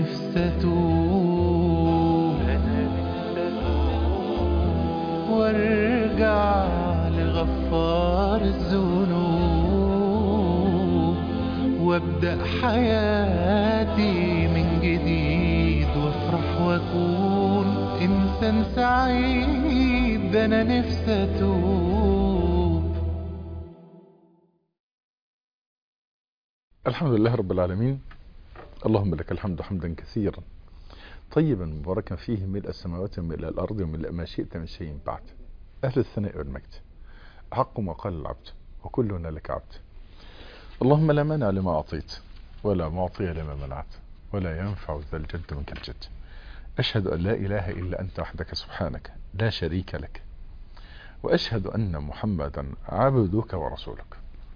نفسي أتوب وارجع لغفار الذنوب وابدأ حياتي من جديد وافرح واكون انسان سعيد ده انا نفسي اتوب الحمد لله رب العالمين اللهم لك الحمد حمدا كثيرا طيبا مباركا فيه ملء السماوات وملء الأرض وملء ما شئت من شيء بعد أهل الثناء والمجد حق ما قال العبد وكلنا لك عبد اللهم لا مانع لما أعطيت ولا معطي لما منعت ولا ينفع ذا الجد منك الجد أشهد أن لا إله إلا أنت وحدك سبحانك لا شريك لك وأشهد أن محمدا عبدك ورسولك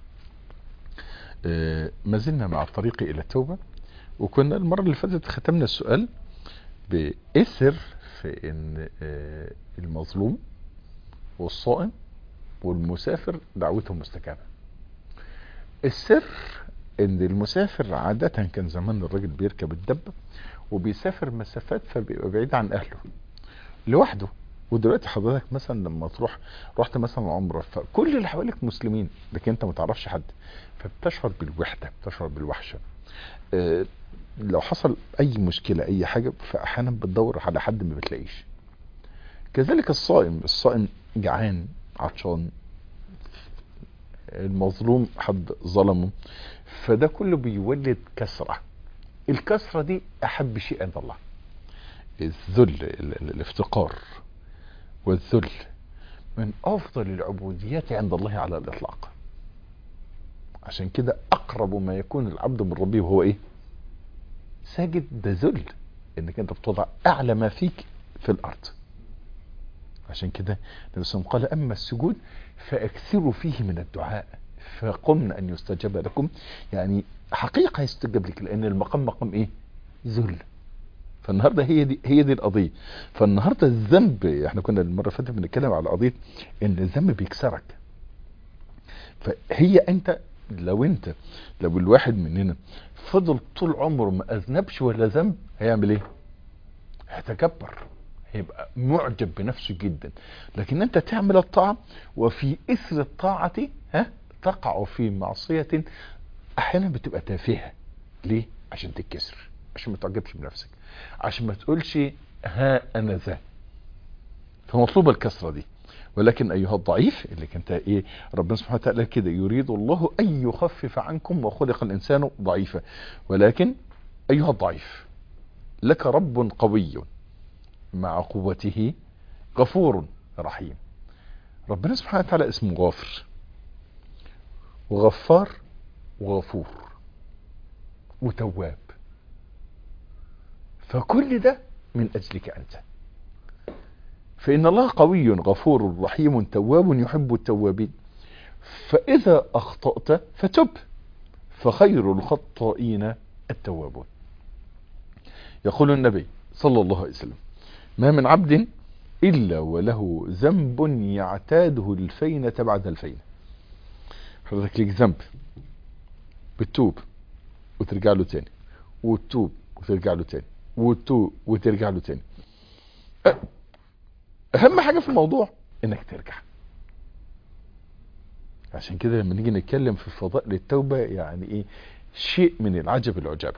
آه، ما زلنا مع الطريق إلى التوبة وكنا المرة اللي فاتت ختمنا السؤال بإثر في إن آه، المظلوم والصائم والمسافر دعوتهم مستجابة السر ان المسافر عادة كان زمان الراجل بيركب الدبة وبيسافر مسافات فبيبقى بعيد عن اهله لوحده ودلوقتي حضرتك مثلا لما تروح رحت مثلا عمره فكل اللي حواليك مسلمين لكن انت ما تعرفش حد فبتشعر بالوحدة بتشعر بالوحشة اه لو حصل اي مشكلة اي حاجة فاحيانا بتدور على حد ما بتلاقيش كذلك الصائم الصائم جعان عطشان المظلوم حد ظلمه فده كله بيولد كسرة الكسرة دي أحب شيء عند الله الذل ال- ال- الافتقار والذل من أفضل العبوديات عند الله على الإطلاق عشان كده أقرب ما يكون العبد من ربه وهو إيه ساجد ده ذل إنك أنت بتضع أعلى ما فيك في الأرض عشان كده النبي صلى الله عليه وسلم قال أما السجود فأكثروا فيه من الدعاء فقمنا أن يستجاب لكم يعني حقيقة يستجاب لك لأن المقام مقام إيه ذل فالنهاردة هي دي هي دي القضية فالنهاردة الذنب احنا كنا المرة اللي فاتت بنتكلم على قضية ان الذنب بيكسرك فهي انت لو انت لو الواحد مننا فضل طول عمره ما اذنبش ولا ذنب هيعمل ايه هيتكبر هيبقى معجب بنفسه جدا لكن انت تعمل الطاعة وفي اثر الطاعة ها تقع في معصية احيانا بتبقى تافهة ليه عشان تتكسر عشان ما تعجبش بنفسك عشان ما تقولش ها انا ذا فمطلوبة الكسرة دي ولكن ايها الضعيف اللي كنت ايه ربنا سبحانه وتعالى كده يريد الله ان يخفف عنكم وخلق الانسان ضعيفا ولكن ايها الضعيف لك رب قوي مع قوته غفور رحيم ربنا سبحانه وتعالى اسمه غافر وغفار وغفور وتواب فكل ده من أجلك أنت فإن الله قوي غفور رحيم تواب يحب التوابين فإذا أخطأت فتب فخير الخطائين التوابون يقول النبي صلى الله عليه وسلم ما من عبد إلا وله ذنب يعتاده الفينة بعد الفينة حضرتك ليك ذنب بتتوب وترجع له تاني وتتوب وترجع له تاني وتتوب وترجع له تاني أه، اهم حاجة في الموضوع انك ترجع عشان كده لما نيجي نتكلم في فضائل التوبة يعني ايه شيء من العجب العجاب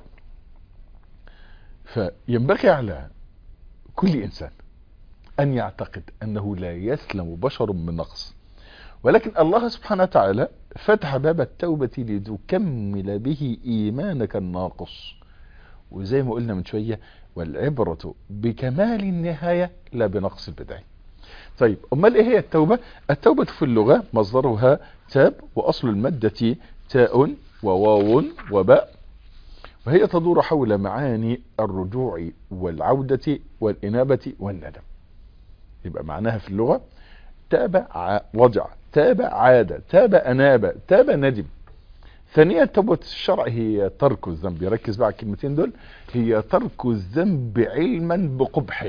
فينبغي على كل انسان ان يعتقد انه لا يسلم بشر من نقص ولكن الله سبحانه وتعالى فتح باب التوبة لتكمل به ايمانك الناقص وزي ما قلنا من شوية والعبرة بكمال النهاية لا بنقص البداية طيب امال ايه هي التوبة التوبة في اللغة مصدرها تاب واصل المادة تاء وواو وباء وهي تدور حول معاني الرجوع والعودة والإنابة والندم يبقى معناها في اللغة تاب ع- رجع تاب عاد تاب أناب تاب ندم ثانيا توبة الشرع هي ترك الذنب يركز بقى على الكلمتين دول هي ترك الذنب علما بقبحه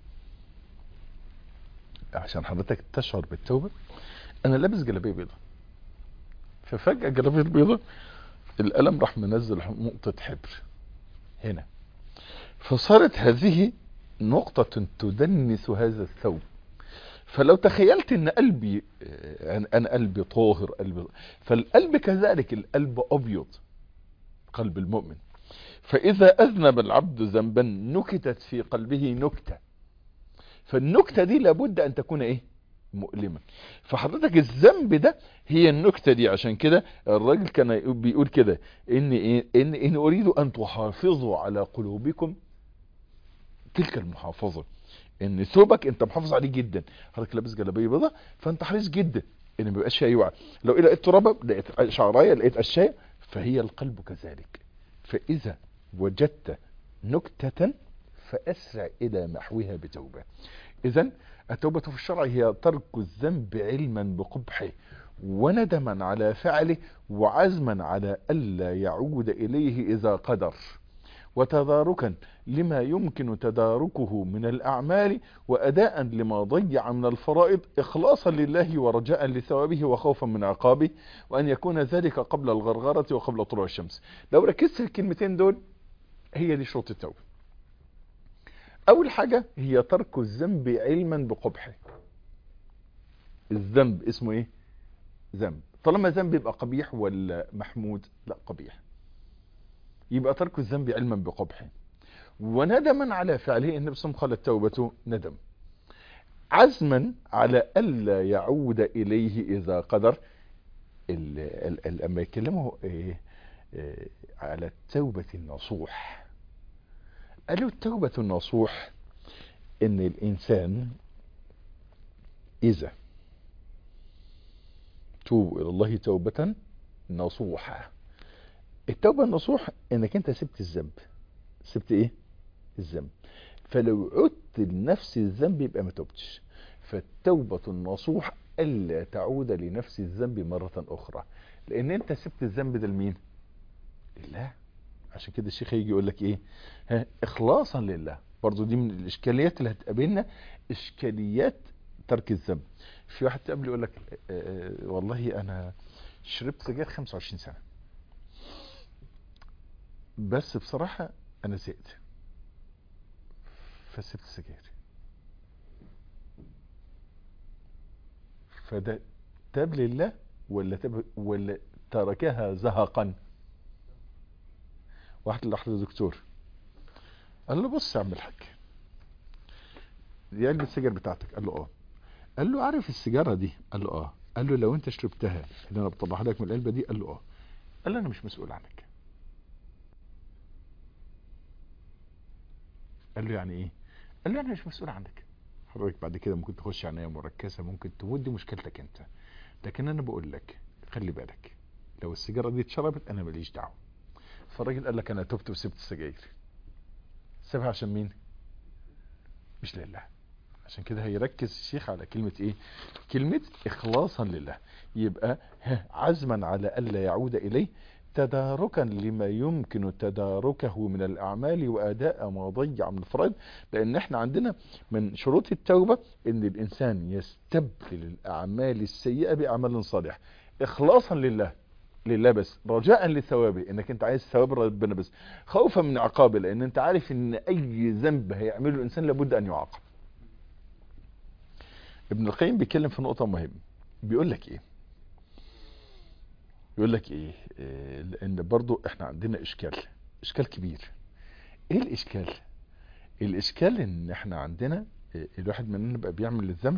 عشان حضرتك تشعر بالتوبة انا لابس جلابيه بيضة ففجأة جلابيه البيضة القلم راح منزل نقطة حبر هنا فصارت هذه نقطة تدنس هذا الثوب فلو تخيلت ان قلبي انا قلبي طاهر قلبي فالقلب كذلك القلب ابيض قلب المؤمن فاذا اذنب العبد ذنبا نكتت في قلبه نكتة فالنكتة دي لابد ان تكون ايه مؤلمة فحضرتك الذنب ده هي النكتة دي عشان كده الراجل كان بيقول كده ان ايه ان, إن اريد ان تحافظوا على قلوبكم تلك المحافظة ان ثوبك انت محافظ عليه جدا حضرتك لابس جلابيه بيضاء فانت حريص جدا ان ما يبقاش فيها يوعى لو لقيت ترابه لقيت شعرايه لقيت اشياء فهي القلب كذلك فاذا وجدت نكته فاسرع الى محوها بتوبه اذا التوبه في الشرع هي ترك الذنب علما بقبحه وندما على فعله وعزما على الا يعود اليه اذا قدر وتداركا لما يمكن تداركه من الأعمال وأداء لما ضيع من الفرائض إخلاصا لله ورجاء لثوابه وخوفا من عقابه وأن يكون ذلك قبل الغرغرة وقبل طلوع الشمس لو ركزت في الكلمتين دول هي دي شروط التوبة أول حاجة هي ترك الذنب علما بقبحه الذنب اسمه ايه ذنب طالما ذنب يبقى قبيح ولا محمود لا قبيح يبقى ترك الذنب علما بقبحه وندما على فعله النبي صلى الله عليه وسلم قال التوبة ندم عزما على ألا يعود إليه إذا قدر لما يكلمه إيه إيه على التوبة النصوح قالوا التوبة النصوح ان الانسان اذا توب الى الله توبة نصوحة التوبة النصوح انك انت سبت الذنب سبت ايه الذنب فلو عدت لنفس الذنب يبقى ما توبتش فالتوبة النصوح الا تعود لنفس الذنب مرة اخرى لان انت سبت الذنب ده لمين لله عشان كده الشيخ هيجي يقول لك ايه ها اخلاصا لله برضو دي من الاشكاليات اللي هتقابلنا اشكاليات ترك الذنب في واحد قبل يقول لك اه اه والله انا شربت سجاير 25 سنه بس بصراحه انا زهقت فسبت السجاير فده تاب لله ولا تاب ولا تركها زهقا واحد لحظه دكتور قال له بص يا عم الحاج دي علبه السجاير بتاعتك قال له اه قال له عارف السيجاره دي قال له اه قال له لو انت شربتها اللي انا بطلعها لك من العلبه دي قال له اه قال له انا مش مسؤول عنك قال له يعني ايه قال له انا مش مسؤول عنك حضرتك بعد كده ممكن تخش عنايه مركزه ممكن تموت دي مشكلتك انت لكن انا بقول لك خلي بالك لو السيجاره دي اتشربت انا ماليش دعوه فالراجل قال لك انا تبت وسبت السجاير سابها عشان مين مش لله عشان كده هيركز الشيخ على كلمة ايه كلمة اخلاصا لله يبقى عزما على الا يعود اليه تداركا لما يمكن تداركه من الاعمال واداء ما ضيع من الفرائض لان احنا عندنا من شروط التوبة ان الانسان يستبدل الاعمال السيئة باعمال صالحة اخلاصا لله لله بس رجاء لثوابه انك انت عايز ثواب ربنا بس خوفا من عقابه لان انت عارف ان اي ذنب هيعمله الانسان لابد ان يعاقب ابن القيم بيتكلم في نقطة مهمة بيقول لك ايه بيقول لك ايه, إيه لان برضو احنا عندنا اشكال اشكال كبير ايه الاشكال الاشكال ان احنا عندنا إيه الواحد مننا بقى بيعمل الذنب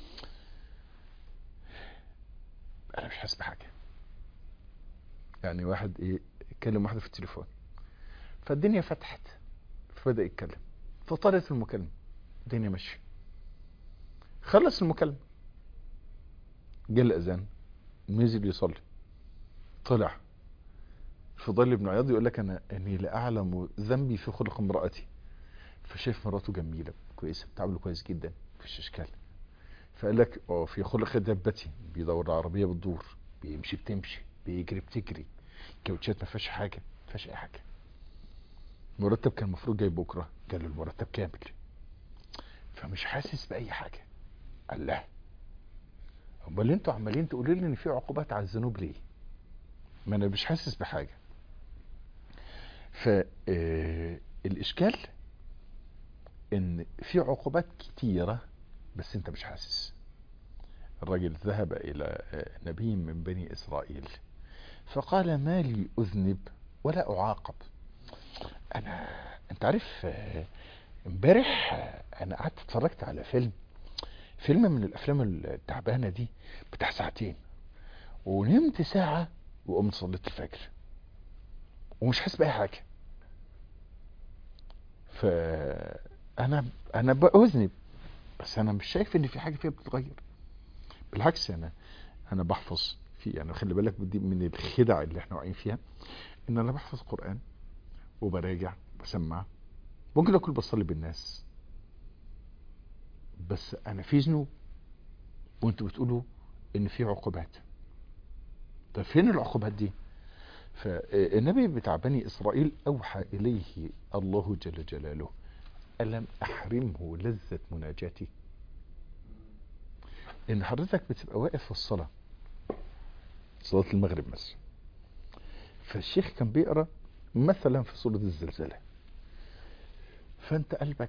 انا مش حاسس بحاجه يعني واحد ايه اتكلم واحده في التليفون فالدنيا فتحت فبدا يتكلم فطالت المكالمه الدنيا ماشيه خلص المكالمه جه الاذان نزل يصلي طلع فضل ابن عياض يقول لك انا اني لا اعلم ذنبي في خلق امراتي فشاف مراته جميله كويسه بتعامله كويس جدا مفيش اشكال فقال لك اه في خلق دابتي بيدور العربيه بتدور بيمشي بتمشي بيجري بتجري كاوتشات ما فيهاش حاجه ما فيهاش اي حاجه مرتب كان المفروض جاي بكره قال له المرتب كامل فمش حاسس باي حاجه قال لا امال انتوا عمالين تقولوا لي ان في عقوبات على الذنوب ليه ما انا مش حاسس بحاجه ف الاشكال ان في عقوبات كتيرة بس انت مش حاسس الرجل ذهب الى نبي من بني اسرائيل فقال ما لي اذنب ولا اعاقب انا انت عارف امبارح انا قعدت اتفرجت على فيلم فيلم من الافلام التعبانه دي بتاع ساعتين ونمت ساعه وقمت صليت الفجر ومش حاسس باي حاجه فانا انا باذنب بس انا مش شايف ان في حاجه فيها بتتغير بالعكس انا انا بحفظ في يعني خلي بالك دي من الخدع اللي احنا واقعين فيها ان انا بحفظ قران وبراجع بسمع ممكن اكون بصلي بالناس بس انا في ذنوب وانتوا بتقولوا ان في عقوبات طب فين العقوبات دي فالنبي بتاع بني اسرائيل اوحى اليه الله جل جلاله الم احرمه لذة مناجاتي ان حضرتك بتبقى واقف في الصلاة صلاة المغرب مثلا فالشيخ كان بيقرأ مثلا في سورة الزلزلة فانت قلبك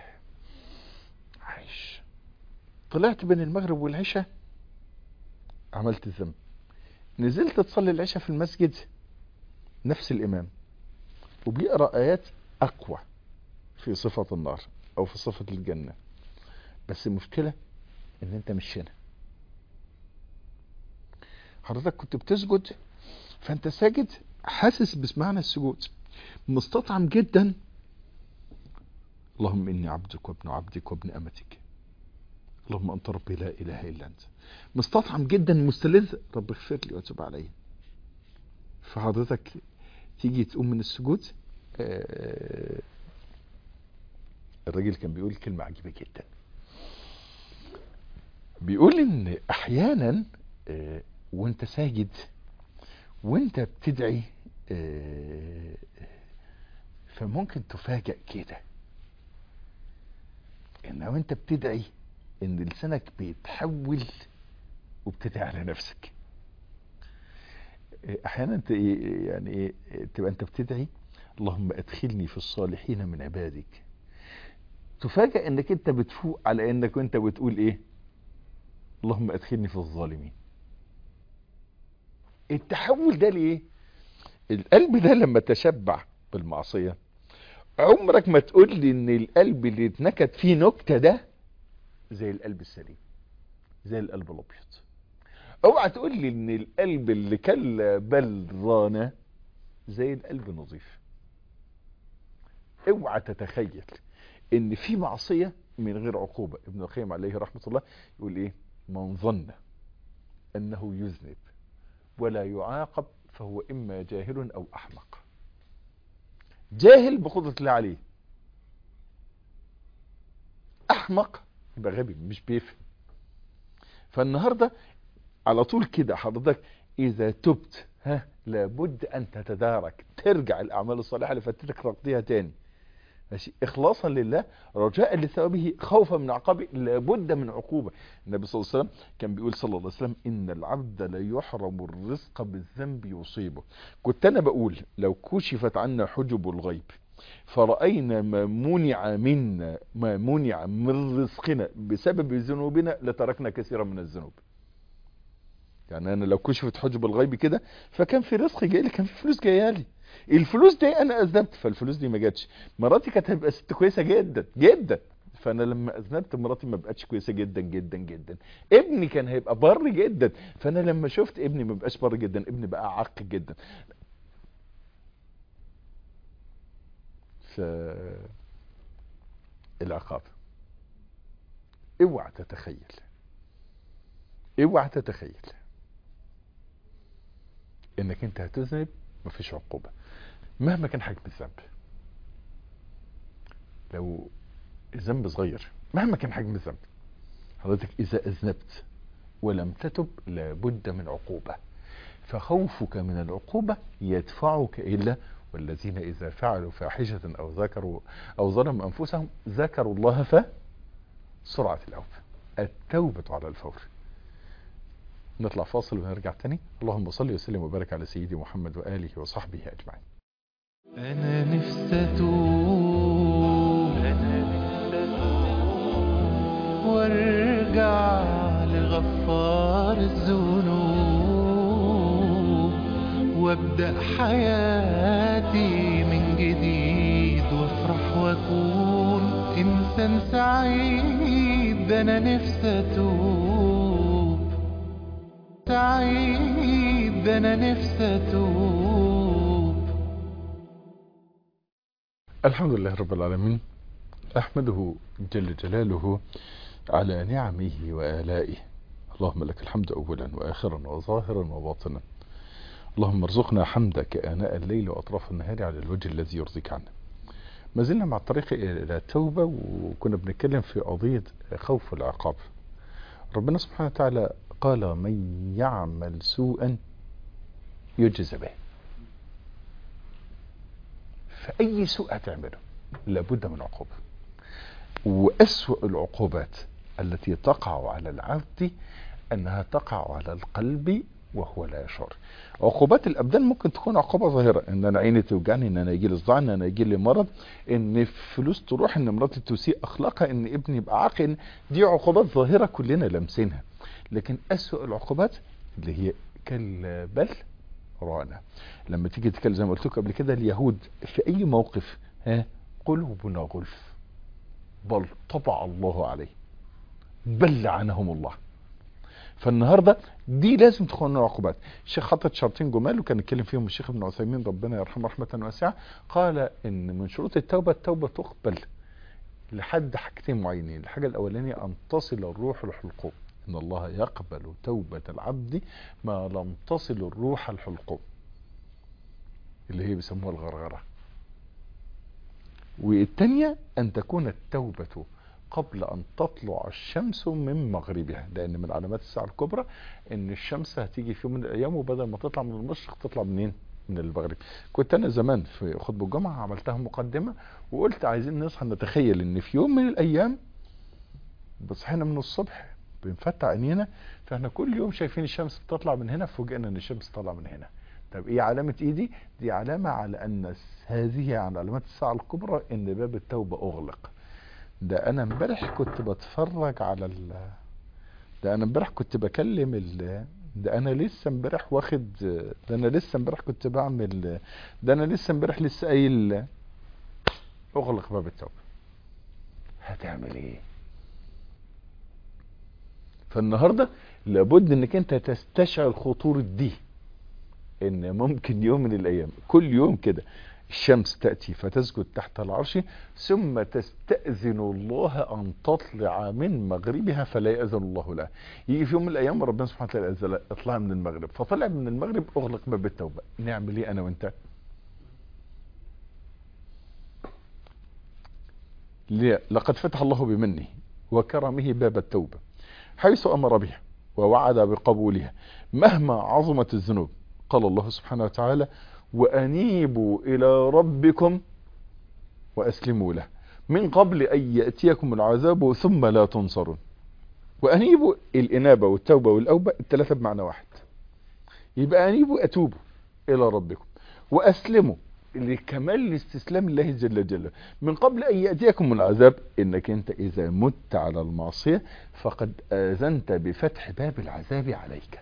عايش طلعت بين المغرب والعشاء عملت الذنب نزلت تصلي العشاء في المسجد نفس الامام وبيقرا ايات اقوى في صفة النار او في صفة الجنة بس المشكلة ان انت مش هنا حضرتك كنت بتسجد فانت ساجد حاسس بمعنى السجود مستطعم جدا اللهم اني عبدك وابن عبدك وابن امتك اللهم انت ربي لا اله الا انت مستطعم جدا مستلذ رب اغفر لي وتب علي فحضرتك تيجي تقوم من السجود آه الراجل كان بيقول كلمة عجيبة جدا بيقول ان احيانا آه وانت ساجد وانت بتدعي آه فممكن تفاجأ كده ان وانت بتدعي ان لسانك بيتحول وبتدعي على نفسك احيانا انت يعني ايه تبقى انت بتدعي اللهم ادخلني في الصالحين من عبادك تفاجأ انك انت بتفوق على انك وانت بتقول ايه اللهم ادخلني في الظالمين التحول ده ليه القلب ده لما تشبع بالمعصية عمرك ما تقول لي ان القلب اللي اتنكت فيه نكتة ده زي القلب السليم زي القلب الابيض اوعى تقول لي ان القلب اللي كل بلرانة زي القلب النظيف اوعى تتخيل ان في معصية من غير عقوبة ابن القيم عليه رحمة الله يقول ايه من ظن انه يذنب ولا يعاقب فهو اما جاهل او احمق جاهل بقدرة الله عليه احمق يبقى غبي مش بيفهم فالنهاردة على طول كده حضرتك اذا تبت ها لابد ان تتدارك ترجع الاعمال الصالحة اللي فاتتك تقضيها تاني ماشي اخلاصا لله رجاء لثوابه خوفا من عقابه لابد من عقوبة النبي صلى الله عليه وسلم كان بيقول صلى الله عليه وسلم ان العبد لا يحرم الرزق بالذنب يصيبه كنت انا بقول لو كشفت عنا حجب الغيب فرأينا ما منع منا ما منع من رزقنا بسبب ذنوبنا لتركنا كثيرا من الذنوب يعني انا لو كشفت حجب الغيب كده فكان في رزق جاي لي كان في فلوس جايه لي الفلوس دي انا اذنبت فالفلوس دي ما جاتش مراتي كانت هتبقى ست كويسه جدا جدا فانا لما اذنبت مراتي ما بقتش كويسه جدا جدا جدا ابني كان هيبقى بر جدا فانا لما شفت ابني ما بقاش بر جدا ابني بقى عق جدا ف العقاب اوعى تتخيل اوعى تتخيل انك انت هتذنب مفيش عقوبة مهما كان حجم الذنب لو الذنب صغير مهما كان حجم الذنب حضرتك اذا اذنبت ولم تتب لابد من عقوبة فخوفك من العقوبة يدفعك الى والذين اذا فعلوا فاحشة او ذكروا او ظلموا انفسهم ذكروا الله ف سرعة الاوبة التوبة على الفور نطلع فاصل ونرجع تاني اللهم صل وسلم وبارك على سيدي محمد وآله وصحبه أجمعين أنا نفسي أتوب أنا نفسي الذنوب وابدأ حياتي من جديد وافرح واكون انسان سعيد ده انا نفسي اتوب سعيد ده انا نفسي اتوب الحمد لله رب العالمين أحمده جل جلاله على نعمه وآلائه اللهم لك الحمد أولا وآخرا وظاهرا وباطنا اللهم ارزقنا حمدك آناء الليل وأطراف النهار على الوجه الذي يرضيك عنا ما زلنا مع الطريق إلى التوبة وكنا بنتكلم في قضية خوف العقاب ربنا سبحانه وتعالى قال من يعمل سوءا يجز به فأي سوء هتعمله لابد من عقوبة وأسوأ العقوبات التي تقع على العبد أنها تقع على القلب وهو لا يشعر عقوبات الابدان ممكن تكون عقوبه ظاهره ان انا عيني توجعني ان انا يجي لي صداع ان انا يجي لي مرض ان فلوس تروح ان مراتي تسيء اخلاقها ان ابني يبقى عاقل إن دي عقوبات ظاهره كلنا لامسينها لكن اسوأ العقوبات اللي هي كلا بل رانا لما تيجي تتكلم زي ما قلت لكم قبل كده اليهود في اي موقف ها قلوبنا غلف بل طبع الله عليه بل لعنهم الله فالنهارده دي لازم تكون عقوبات الشيخ حطت شرطين جمال وكان يتكلم فيهم الشيخ ابن عثيمين ربنا يرحمه رحمه واسعه قال ان من شروط التوبه التوبه تقبل لحد حاجتين معينين الحاجه الاولانيه ان تصل الروح الحلقوم ان الله يقبل توبه العبد ما لم تصل الروح الحلقوم اللي هي بيسموها الغرغره والثانيه ان تكون التوبه قبل أن تطلع الشمس من مغربها لأن من علامات الساعة الكبرى أن الشمس هتيجي في يوم من الأيام وبدل ما تطلع من المشرق تطلع منين؟ من المغرب كنت أنا زمان في خطبة الجمعة عملتها مقدمة وقلت عايزين نصحى نتخيل أن في يوم من الأيام بصحينا من الصبح بنفتح عينينا فاحنا كل يوم شايفين الشمس بتطلع من هنا فوجئنا ان الشمس طالعه من هنا طب ايه علامة ايه دي دي علامة على ان هذه عن علامات الساعة الكبرى ان باب التوبة اغلق ده انا امبارح كنت بتفرج على ال ده انا امبارح كنت بكلم ال ده انا لسه امبارح واخد ده انا لسه امبارح كنت بعمل ده انا لسه امبارح لسه قايل اغلق باب التوبه هتعمل ايه فالنهارده لابد انك انت تستشعر خطوره دي ان ممكن يوم من الايام كل يوم كده الشمس تأتي فتسجد تحت العرش ثم تستأذن الله أن تطلع من مغربها فلا يأذن الله لها يجي في يوم من الأيام ربنا سبحانه وتعالى أذن اطلع من المغرب فطلع من المغرب أغلق باب التوبة نعمل إيه أنا وأنت لقد فتح الله بمنه وكرمه باب التوبة حيث أمر بها ووعد بقبولها مهما عظمت الذنوب قال الله سبحانه وتعالى وأنيبوا إلى ربكم وأسلموا له من قبل أن يأتيكم العذاب ثم لا تنصرون وأنيبوا الإنابة والتوبة والأوبة الثلاثة بمعنى واحد يبقى أنيبوا أتوبوا إلى ربكم وأسلموا لكمال الاستسلام لله جل جلاله من قبل أن يأتيكم العذاب إنك أنت إذا مت على المعصية فقد آذنت بفتح باب العذاب عليك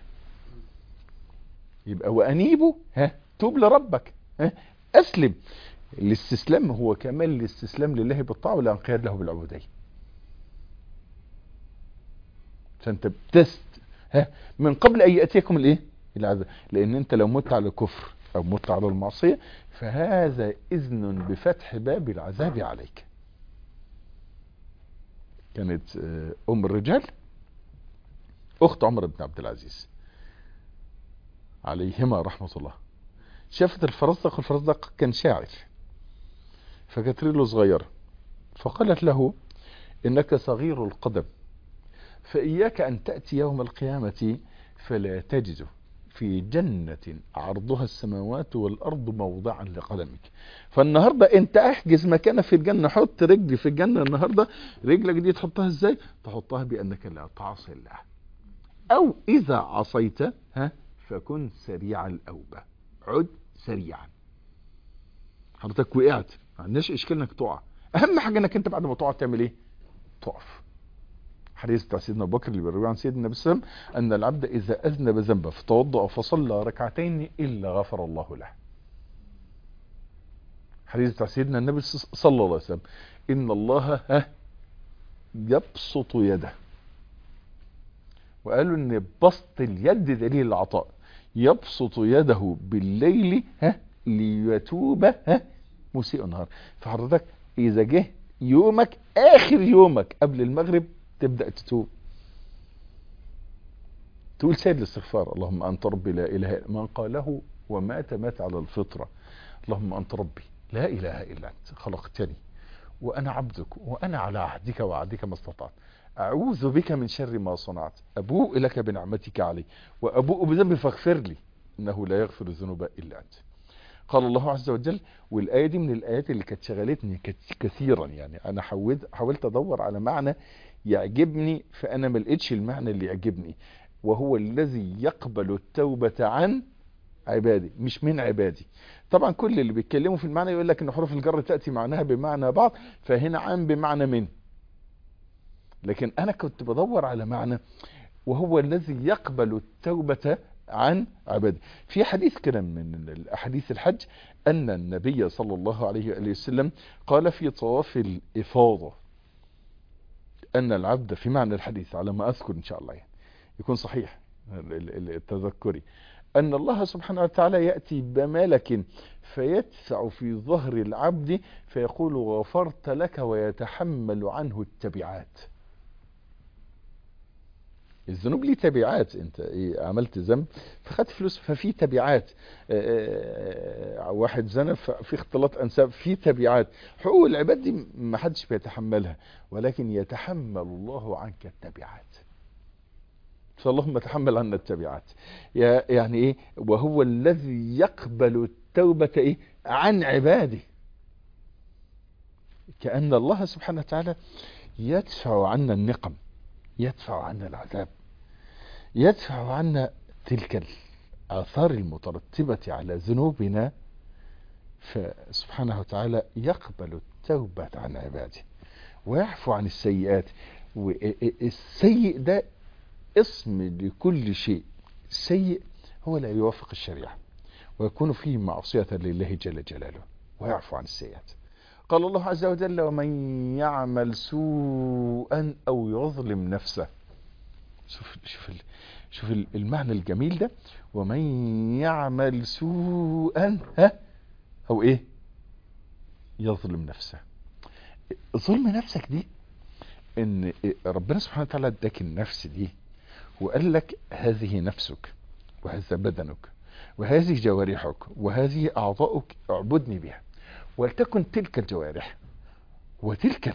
يبقى وأنيبوا ها توب لربك ها أسلم الاستسلام هو كمال الاستسلام لله بالطاعة والانقياد له بالعبودية فانت بتست ها من قبل ان ياتيكم الايه العذاب لان انت لو مت على الكفر او مت على المعصيه فهذا اذن بفتح باب العذاب عليك كانت ام الرجال اخت عمر بن عبد العزيز عليهما رحمه الله شافت الفرزدق الفرزدق كان شاعر فكانت رجله صغيره فقالت له انك صغير القدم فإياك أن تأتي يوم القيامة فلا تجد في جنة عرضها السماوات والأرض موضعا لقدمك فالنهاردة انت احجز مكانة في الجنة حط رجلي في الجنة النهاردة رجلك دي تحطها ازاي تحطها بأنك لا تعصي الله او اذا عصيت ها فكن سريع الأوبة عد سريعا حضرتك وقعت ما عندناش اشكال انك تقع اهم حاجة انك انت بعد ما تقع تعمل ايه تقف حديث بتاع سيدنا ابو بكر اللي بيروي عن سيدنا النبي صلى الله عليه وسلم ان العبد اذا اذنب ذنبا فتوضا فصلى ركعتين الا غفر الله له حديث بتاع سيدنا النبي صلى الله عليه وسلم ان الله ها يبسط يده وقالوا ان بسط اليد دليل العطاء يبسط يده بالليل ها ليتوب ها مسيء النهار فحضرتك اذا جه يومك اخر يومك قبل المغرب تبدأ تتوب تقول سيد الاستغفار اللهم انت ربي لا اله الا من قاله ومات مات على الفطرة اللهم انت ربي لا اله الا انت خلقتني وانا عبدك وانا على عهدك وعهدك ما استطعت اعوذ بك من شر ما صنعت ابوء لك بنعمتك علي وابوء بذنبي فاغفر لي انه لا يغفر الذنوب الا انت قال الله عز وجل والايه دي من الايات اللي كانت شغلتني كثيرا يعني انا حاولت حاولت ادور على معنى يعجبني فانا ما لقيتش المعنى اللي يعجبني وهو الذي يقبل التوبه عن عبادي مش من عبادي طبعا كل اللي بيتكلموا في المعنى يقول لك ان حروف الجر تاتي معناها بمعنى بعض فهنا عام بمعنى من لكن انا كنت بدور على معنى وهو الذي يقبل التوبه عن عباده في حديث كده من الاحاديث الحج ان النبي صلى الله عليه وآله وسلم قال في طواف الافاضه ان العبد في معنى الحديث على ما اذكر ان شاء الله يعني يكون صحيح التذكري ان الله سبحانه وتعالى ياتي بملك فيدفع في ظهر العبد فيقول غفرت لك ويتحمل عنه التبعات الذنوب ليه تبعات انت ايه عملت ذنب فخدت فلوس ففي تبعات اه اه واحد زنى في اختلاط انساب في تبعات حقوق العباد دي ما حدش بيتحملها ولكن يتحمل الله عنك التبعات فاللهم تحمل عنا التبعات يعني ايه وهو الذي يقبل التوبة ايه عن عباده كأن الله سبحانه وتعالى يدفع عنا النقم يدفع عنا العذاب يدفع عنا تلك الآثار المترتبة على ذنوبنا فسبحانه وتعالى يقبل التوبة عن عباده ويعفو عن السيئات والسيء ده اسم لكل شيء سيء هو لا يوافق الشريعة ويكون فيه معصية لله جل جلاله ويعفو عن السيئات قال الله عز وجل ومن يعمل سوءا او يظلم نفسه شوف شوف شوف المعنى الجميل ده ومن يعمل سوءا ها او ايه يظلم نفسه ظلم نفسك دي ان ربنا سبحانه وتعالى اداك النفس دي وقال لك هذه نفسك وهذا بدنك وهذه جوارحك وهذه اعضاؤك اعبدني بها ولتكن تلك الجوارح وتلك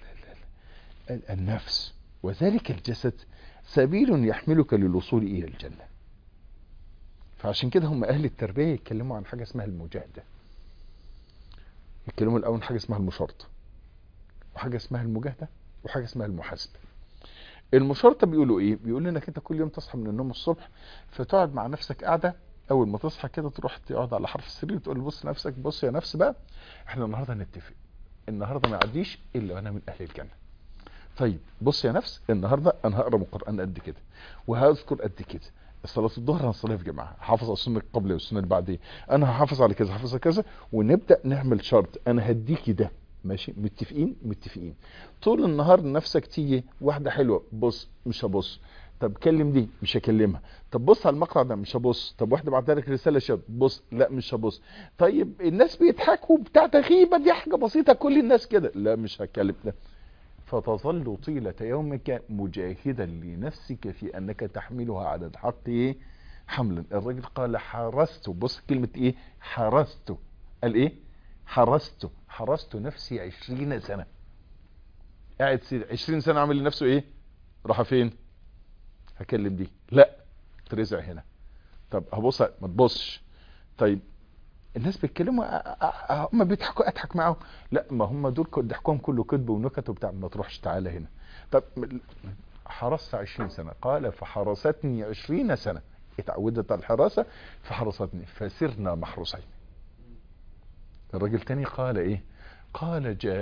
النفس وذلك الجسد سبيل يحملك للوصول الى الجنة فعشان كده هم اهل التربية يتكلموا عن حاجة اسمها المجاهدة يتكلموا الاول عن حاجة اسمها المشارطة وحاجة اسمها المجاهدة وحاجة اسمها المحاسبة المشارطة بيقولوا ايه بيقولوا انك انت كل يوم تصحى من النوم الصبح فتقعد مع نفسك قاعدة اول ما تصحى كده تروح تقعد على حرف السرير وتقول بص نفسك بص يا نفس بقى احنا النهارده هنتفق النهارده ما يعديش الا وانا من اهل الجنه طيب بص يا نفس النهارده انا هقرا من القران قد كده وهذكر قد كده صلاة الظهر هنصليها في جماعة حافظ على السنة قبل والسنة اللي بعديه انا هحافظ على كذا هحافظ على كذا ونبدأ نعمل شرط انا هديكي ده ماشي متفقين متفقين طول النهار نفسك تيجي واحدة حلوة بص مش هبص طب كلم دي مش هكلمها طب بص على المقطع ده مش هبص طب واحده بعتها لك رساله شاب بص لا مش هبص طيب الناس بيضحكوا بتاع غيبه دي حاجه بسيطه كل الناس كده لا مش هتكلم ده فتظل طيلة يومك مجاهدا لنفسك في انك تحملها على الحق ايه حملا الراجل قال حرست بص كلمة ايه حرست قال ايه حرست حرست نفسي عشرين سنة قاعد عشرين سنة عامل لنفسه ايه راح فين هكلم دي لا ترزع هنا طب هبص ما تبصش طيب الناس بيتكلموا هم بيضحكوا اضحك معاهم لا ما هم دول ضحكهم كله كذب ونكت وبتاع ما تروحش تعالى هنا طب حرست 20 سنة قال فحرستني 20 سنة اتعودت على الحراسة فحرستني فسرنا محروسين الراجل تاني قال ايه قال جاهدت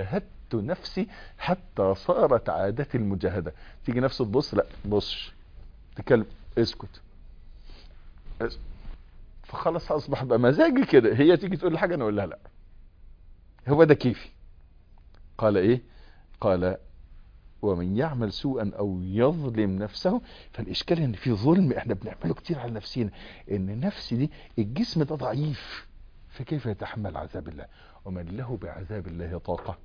نفسي حتى صارت عادتي المجاهدة تيجي نفسه تبص لا بصش تكلم اسكت اس- فخلاص اصبح بقى مزاجي كده هي تيجي تقول لي حاجة انا اقول لها لا هو ده كيفي قال ايه قال ومن يعمل سوءا او يظلم نفسه فالاشكال ان في ظلم احنا بنعمله كتير على نفسنا ان النفس دي الجسم ده ضعيف فكيف يتحمل عذاب الله ومن له بعذاب الله طاقة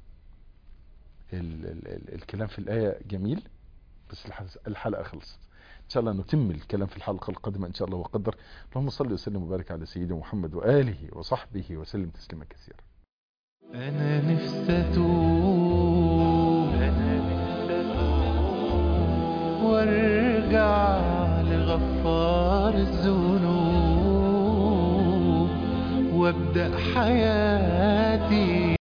ال ال ال الكلام في الآية جميل بس الح- الحلقة خلصت إن شاء الله نتم الكلام في الحلقة القادمة إن شاء الله وقدر اللهم صل وسلم وبارك على سيدنا محمد وآله وصحبه وسلم تسليما كثيرا أنا نفسي أتوب أنا نفسي أتوب وارجع لغفار الذنوب وابدأ حياتي